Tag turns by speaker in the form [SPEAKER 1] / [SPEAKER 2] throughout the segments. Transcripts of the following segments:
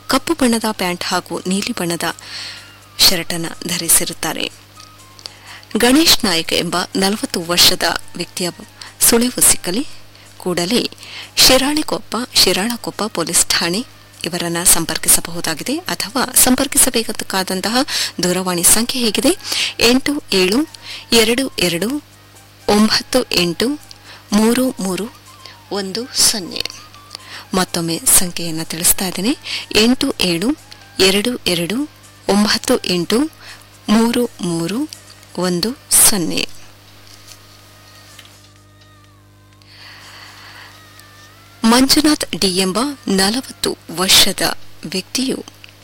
[SPEAKER 1] ಕಪ್ಪು ಬಣ್ಣದ ಪ್ಯಾಂಟ್ ಹಾಗೂ ನೀಲಿ ಬಣ್ಣದ ಶರ್ಟನ್ನು ಧರಿಸಿರುತ್ತಾರೆ ಗಣೇಶ್ ನಾಯಕ್ ಎಂಬ ನಲವತ್ತು ವರ್ಷದ ವ್ಯಕ್ತಿಯ ಸುಳಿವು ಸಿಕ್ಕಲಿ ಕೂಡಲೇ ಶಿರಾಳಿಕೊಪ್ಪ ಶಿರಾಳಕೊಪ್ಪ ಪೊಲೀಸ್ ಠಾಣೆ ಇವರನ್ನ ಸಂಪರ್ಕಿಸಬಹುದಾಗಿದೆ ಅಥವಾ ಸಂಪರ್ಕಿಸಬೇಕಾದಂತಹ ದೂರವಾಣಿ ಸಂಖ್ಯೆ ಹೇಗಿದೆ ಎಂಟು ಏಳು ಎರಡು ಎರಡು ಒಂಬತ್ತು ಎಂಟು ಮೂರು ಮೂರು ಒಂದು ಸೊನ್ನೆ ಮತ್ತೊಮ್ಮೆ ಸಂಖ್ಯೆಯನ್ನು ತಿಳಿಸ್ತಾ ಇದ್ದೇನೆ ಎಂಟು ಏಳು ಎರಡು ಎರಡು ಒಂಬತ್ತು ಎಂಟು ಮೂರು ಮೂರು ಒಂದು ಸೊನ್ನೆ ಮಂಜುನಾಥ್ ಡಿ ಎಂಬ ನಲವತ್ತು ವರ್ಷದ ವ್ಯಕ್ತಿಯು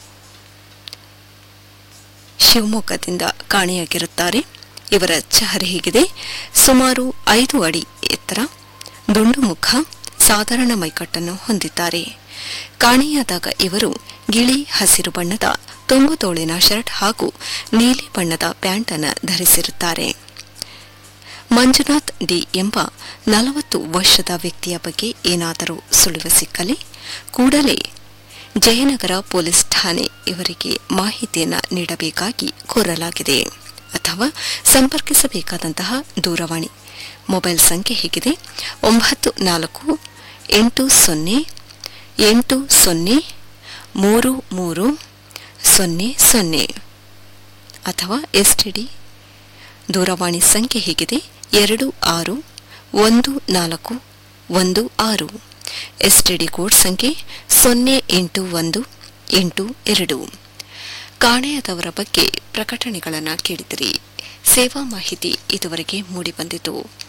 [SPEAKER 1] ಶಿವಮೊಗ್ಗದಿಂದ ಕಾಣೆಯಾಗಿರುತ್ತಾರೆ ಇವರ ಚಹರೆ ಹೀಗಿದೆ ಸುಮಾರು ಐದು ಅಡಿ ಎತ್ತರ ದುಂಡು ಮುಖ ಸಾಧಾರಣ ಮೈಕಟ್ಟನ್ನು ಹೊಂದಿದ್ದಾರೆ ಕಾಣೆಯಾದಾಗ ಇವರು ಗಿಳಿ ಹಸಿರು ಬಣ್ಣದ ತುಂಬು ತೋಳಿನ ಶರ್ಟ್ ಹಾಗೂ ನೀಲಿ ಬಣ್ಣದ ಪ್ಯಾಂಟ್ ಅನ್ನು ಧರಿಸಿರುತ್ತಾರೆ ಮಂಜುನಾಥ್ ಡಿ ಎಂಬ ನಲವತ್ತು ವರ್ಷದ ವ್ಯಕ್ತಿಯ ಬಗ್ಗೆ ಏನಾದರೂ ಸುಳಿವು ಸಿಕ್ಕಲಿ ಕೂಡಲೇ ಜಯನಗರ ಪೊಲೀಸ್ ಠಾಣೆ ಇವರಿಗೆ ಮಾಹಿತಿಯನ್ನು ನೀಡಬೇಕಾಗಿ ಕೋರಲಾಗಿದೆ ಅಥವಾ ಸಂಪರ್ಕಿಸಬೇಕಾದಂತಹ ದೂರವಾಣಿ ಮೊಬೈಲ್ ಸಂಖ್ಯೆ ಹೇಗಿದೆ ಒಂಬತ್ತು ನಾಲ್ಕು ಎಂಟು ಸೊನ್ನೆ ಎಂಟು ಸೊನ್ನೆ ಮೂರು ಮೂರು ಸೊನ್ನೆ ಸೊನ್ನೆ ಅಥವಾ ಎಸ್ಟಿಡಿ ದೂರವಾಣಿ ಸಂಖ್ಯೆ ಹೇಗಿದೆ ಎರಡು ಆರು ಒಂದು ನಾಲ್ಕು ಒಂದು ಆರು ಎಸ್ಟಿಡಿ ಕೋಡ್ ಸಂಖ್ಯೆ ಸೊನ್ನೆ ಎಂಟು ಒಂದು ಎಂಟು ಎರಡು ಕಾಣೆಯಾದವರ ಬಗ್ಗೆ ಪ್ರಕಟಣೆಗಳನ್ನು ಕೇಳಿದಿರಿ ಸೇವಾ ಮಾಹಿತಿ ಇದುವರೆಗೆ ಮೂಡಿಬಂದಿತು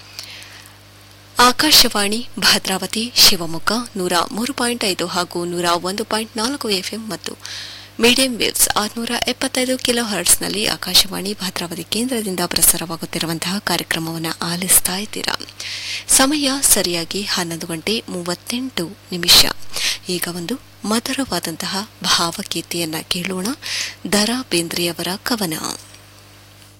[SPEAKER 1] ಆಕಾಶವಾಣಿ ಭದ್ರಾವತಿ ಶಿವಮೊಗ್ಗ ನೂರ ಮೂರು ಪಾಯಿಂಟ್ ಐದು ಹಾಗೂ ನೂರ ಒಂದು ಪಾಯಿಂಟ್ ನಾಲ್ಕು ಎಫ್ಎಂ ಮತ್ತು ಮೀಡಿಯಂ ವೇವ್ಸ್ ಆರುನೂರ ಎಪ್ಪತ್ತೈದು ಕಿಲೋ ಹರ್ಟ್ಸ್ನಲ್ಲಿ ಆಕಾಶವಾಣಿ ಭದ್ರಾವತಿ ಕೇಂದ್ರದಿಂದ ಪ್ರಸಾರವಾಗುತ್ತಿರುವಂತಹ ಕಾರ್ಯಕ್ರಮವನ್ನು ಆಲಿಸ್ತಾ ಇದ್ದೀರಾ ಸಮಯ ಸರಿಯಾಗಿ ಹನ್ನೊಂದು ಗಂಟೆ ಮೂವತ್ತೆಂಟು ನಿಮಿಷ ಈಗ ಒಂದು ಮಧುರವಾದಂತಹ ಭಾವಗೀತೆಯನ್ನ ಕೇಳೋಣ ದರಾ ಬೇಂದ್ರೆಯವರ ಕವನ